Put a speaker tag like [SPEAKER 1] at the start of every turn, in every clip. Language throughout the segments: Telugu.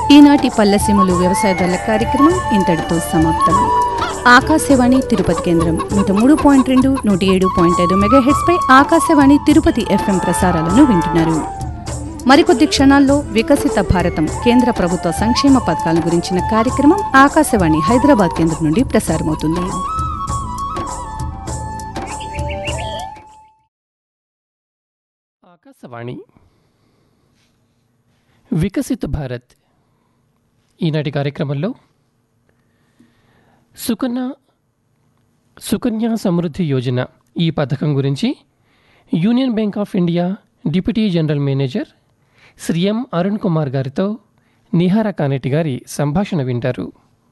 [SPEAKER 1] ఈనాటి పల్లెసీమలు వ్యవసాయదారుల కార్యక్రమం ఇంతటితో సమాప్తం ఆకాశవాణి తిరుపతి కేంద్రం నూట మూడు పాయింట్ రెండు నూట ఏడు పాయింట్ ఐదు మెగాహెడ్స్పై ఆకాశవాణి తిరుపతి ఎఫ్ఎం ప్రసారాలను వింటున్నారు మరికొద్ది క్షణాల్లో వికసిత భారతం కేంద్ర ప్రభుత్వ సంక్షేమ పథకాల గురించిన కార్యక్రమం ఆకాశవాణి హైదరాబాద్ కేంద్రం నుండి ప్రసారమవుతుంది
[SPEAKER 2] ఆకాశవాణి వికసిత భారత్ ఈనాటి కార్యక్రమంలో సుకన్య సుకన్య సమృద్ధి యోజన ఈ పథకం గురించి Union Bank of India deputy general manager Shri M Arun Kumar గారితో నిహార కానెట్టి గారి సంభాషణ వింటారు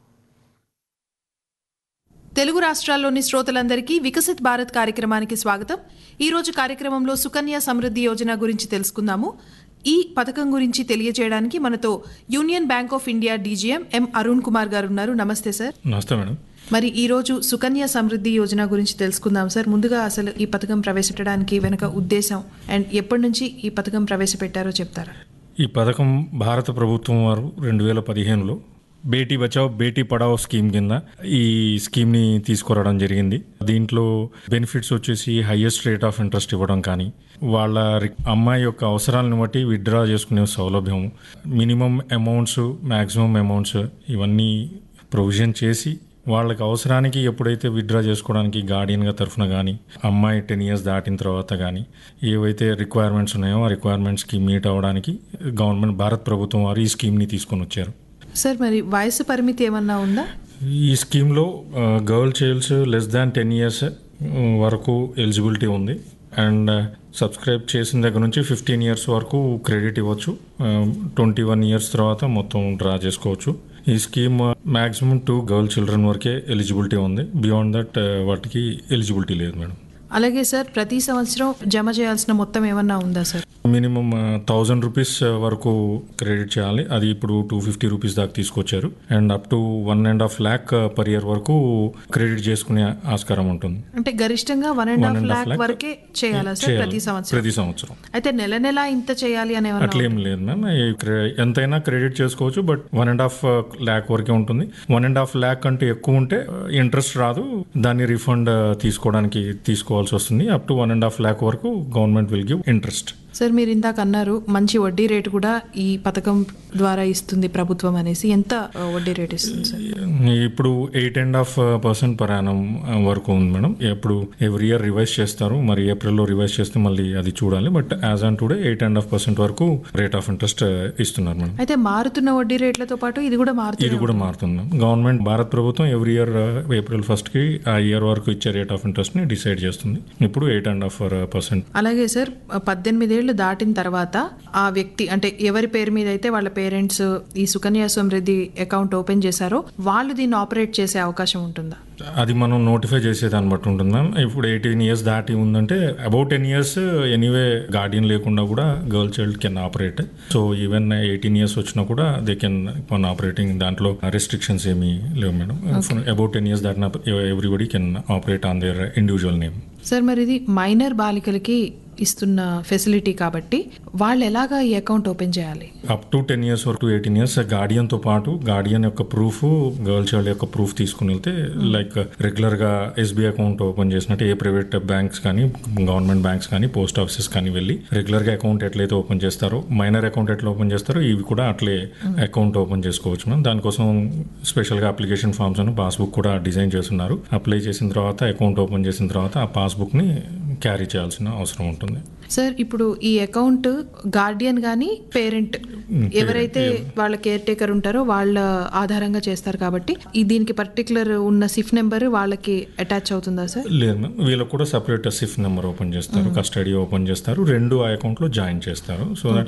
[SPEAKER 3] తెలుగు రాష్ట్రాల్లోని శ్రోతలందరికీ వికసిత్ భారత్ కార్యక్రమానికి స్వాగతం ఈ రోజు కార్యక్రమంలో సుకన్య సమృద్ధి యోజన గురించి తెలుసుకుందాము ఈ పథకం గురించి తెలియజేయడానికి మనతో Union Bank of India DGM M Arun Kumar గారు ఉన్నారు నమస్తే సార్
[SPEAKER 4] నమస్తే మేడం
[SPEAKER 3] మరి ఈ రోజు సుకన్య సమృద్ధి యోజన గురించి తెలుసుకుందాం సార్ ముందుగా అసలు ఈ పథకం ప్రవేశపెట్టడానికి వెనుక ఉద్దేశం అండ్ ఎప్పటి నుంచి ఈ పథకం ప్రవేశపెట్టారో చెప్తారా
[SPEAKER 4] ఈ పథకం భారత ప్రభుత్వం వారు రెండు వేల పదిహేనులో బేటీ బచావ్ బేటీ పడావ్ స్కీమ్ కింద ఈ స్కీమ్ని తీసుకురావడం జరిగింది దీంట్లో బెనిఫిట్స్ వచ్చేసి హైయెస్ట్ రేట్ ఆఫ్ ఇంట్రెస్ట్ ఇవ్వడం కానీ వాళ్ళ రి- అమ్మాయి యొక్క అవసరాలను బట్టి విత్డ్రా చేసుకునే సౌలభ్యం మినిమం అమౌంట్స్ మ్యాక్సిమం అమౌంట్స్ ఇవన్నీ ప్రొవిజన్ చేసి వాళ్ళకి అవసరానికి ఎప్పుడైతే విత్డ్రా చేసుకోవడానికి గార్డియన్గా తరఫున కానీ అమ్మాయి టెన్ ఇయర్స్ దాటిన తర్వాత కానీ ఏవైతే రిక్వైర్మెంట్స్ ఉన్నాయో ఆ రిక్వైర్మెంట్స్కి మీట్ అవ్వడానికి గవర్నమెంట్ భారత్ ప్రభుత్వం వారు ఈ స్కీమ్ని తీసుకొని వచ్చారు
[SPEAKER 3] సార్ మరి వయసు పరిమితి ఏమన్నా ఉందా
[SPEAKER 4] ఈ స్కీమ్లో girl childs less than ten years వరకు ఎలిజిబిలిటీ ఉంది అండ్ సబ్స్క్రైబ్ చేసిన దగ్గర నుంచి ఫిఫ్టీన్ ఇయర్స్ వరకు క్రెడిట్ ఇవ్వచ్చు ట్వంటీ వన్ ఇయర్స్ తర్వాత మొత్తం డ్రా చేసుకోవచ్చు ఈ scheme maximum two girl children వరకే ఎలిజిబిలిటీ ఉంది బియాండ్ దట్ వాటికి ఎలిజిబిలిటీ లేదు మేడం
[SPEAKER 3] అలాగే సార్ ప్రతి సంవత్సరం జమ చేయాల్సిన మొత్తం ఏమన్నా ఉందా సార్
[SPEAKER 4] మినిమం థౌజండ్ రూపీస్ వరకు క్రెడిట్ చేయాలి అది ఇప్పుడు టూ ఫిఫ్టీ రూపీస్ దాకా తీసుకొచ్చారు and up to one and half lakh per year వరకు క్రెడిట్ చేసుకునే ఆస్కారం ఉంటుంది
[SPEAKER 3] అంటే గరిష్టంగా one and
[SPEAKER 4] One
[SPEAKER 3] half
[SPEAKER 4] and half
[SPEAKER 3] lakh
[SPEAKER 4] lakh
[SPEAKER 3] వరకే చేయాలా సార్
[SPEAKER 4] చేయాలి.
[SPEAKER 3] ప్రతి సంవత్సరం
[SPEAKER 4] ప్రతి సంవత్సరం
[SPEAKER 3] అయితే నెల నెల ఇంత చేయాలి అని ఏమన్నా
[SPEAKER 4] అట్లేం లేదు మ్యామ్ ఈ క్రె- ఎంతైనా క్రెడిట్ చేసుకోవచ్చు but one and half lakh వరకే ఉంటుంది వన్ అండ్ హాఫ్ ల్యాక్ కంటే ఎక్కువ ఉంటే ఇంట్రెస్ట్ రాదు దాన్ని రిఫండ్ తీసుకోవడానికి తీసుకోవాల్సి వస్తుంది up to one and half lakh వరకు government will give interest
[SPEAKER 3] sir మీరు ఇందాక అన్నారు మంచి వడ్డీ రేటు కూడా ఈ పథకం ద్వారా ఇస్తుంది ప్రభుత్వం అనేసి ఎంత ఆ, వడ్డీ రేట్ ఇస్తుంది సార్
[SPEAKER 4] ఇప్పుడు eight and half percent per annum వరకు ఉంది మేడం ఎప్పుడు ఎవ్రీ ఇయర్ రివైజ్ చేస్తారు మరి ఏప్రిల్లో రివైజ్ చేస్తే మళ్ళీ అది చూడాలి but as on today eight and half percent వరకు రేట్ ఆఫ్ ఇంట్రెస్ట్ ఇస్తున్నారు మేడం
[SPEAKER 3] అయితే మారుతున్న వడ్డీ రేట్లతో పాటు ఇది కూడా
[SPEAKER 4] ఇది
[SPEAKER 3] మారుతుంది
[SPEAKER 4] కూడా మారుతుంది గవర్నమెంట్ భారత్ ప్రభుత్వం ఎవ్రీ ఇయర్ ఏప్రిల్ ఫస్ట్ కి ఆ ఇయర్ వరకు ఇచ్చే రేట్ ఆఫ్ ఇంట్రెస్ట్ ని డిసైడ్ చేస్తుంది ఇప్పుడు ఎయిట్ అండ్ హాఫ్ పర్సెంట్
[SPEAKER 3] అలాగే సార్ పద్దెనిమిదేళ్లు దాటిన తర్వాత ఆ వ్యక్తి అంటే ఎవరి పేరు మీద అయితే వాళ్ళ పేరెంట్స్ ఈ సుకన్య సమృద్ధి అకౌంట్ ఓపెన్ చేశారో వాళ్ళు దీన్ని ఆపరేట్ చేసే అవకాశం ఉంటుందా
[SPEAKER 4] అది మనం నోటిఫై చేసేదాన్ని బట్టి ఉంటుంది మ్యామ్ ఇప్పుడు ఎయిటీన్ ఇయర్స్ దాటి ఉందంటే about ten years anyway guardian లేకుండా కూడా girl child can operate so even eighteen years వచ్చినా కూడా దే కెన్ వన్ ఆపరేటింగ్ దాంట్లో రెస్ట్రిక్షన్స్ ఏమీ లేవు మేడం అబౌట్ టెన్ ఇయర్స్ దాటిన everybody can operate on their individual name
[SPEAKER 3] sir మరి ఇది మైనర్ బాలికలకి ఇస్తున్న ఫెసిలిటీ కాబట్టి వాళ్ళు ఎలాగా ఈ అకౌంట్ ఓపెన్ చేయాలి
[SPEAKER 4] అప్ టు టెన్ ఇయర్స్ వరకు ఎయిటీన్ ఇయర్స్ గార్డియన్తో పాటు గార్డియన్ యొక్క ప్రూఫ్ గర్ల్ చైల్డ్ యొక్క ప్రూఫ్ తీసుకుని వెళ్తే లైక్ రెగ్యులర్గా ఎస్బీఐ అకౌంట్ ఓపెన్ చేసినట్టు ఏ ప్రైవేట్ బ్యాంక్స్ కానీ గవర్నమెంట్ బ్యాంక్స్ కానీ పోస్ట్ ఆఫీసెస్ కానీ వెళ్ళి రెగ్యులర్గా అకౌంట్ ఎట్లయితే ఓపెన్ చేస్తారో మైనర్ అకౌంట్ ఎట్లా ఓపెన్ చేస్తారో ఇవి కూడా అట్లే అకౌంట్ ఓపెన్ చేసుకోవచ్చు మనం దానికోసం స్పెషల్గా అప్లికేషన్ ఫామ్స్ అని పాస్బుక్ కూడా డిజైన్ చేస్తున్నారు అప్లై చేసిన తర్వాత అకౌంట్ ఓపెన్ చేసిన తర్వాత ఆ పాస్బుక్ని క్యారీ చేయాల్సిన అవసరం ఉంటుంది
[SPEAKER 3] సార్ ఇప్పుడు ఈ అకౌంట్ గార్డియన్ గాని పేరెంట్ ఎవరైతే వాళ్ళ కేర్ టేకర్ ఉంటారో వాళ్ళ ఆధారంగా చేస్తారు కాబట్టి ఈ దీనికి పర్టికులర్ ఉన్న సిఫ్ నెంబర్ వాళ్ళకి అటాచ్ అవుతుందా సార్
[SPEAKER 4] లేదు మ్యామ్ వీళ్ళకి కూడా సపరేట్ సిఫ్ నెంబర్ ఓపెన్ చేస్తారు కస్టడీ ఓపెన్ చేస్తారు రెండు ఆ అకౌంట్లో జాయిన్ చేస్తారు సో దట్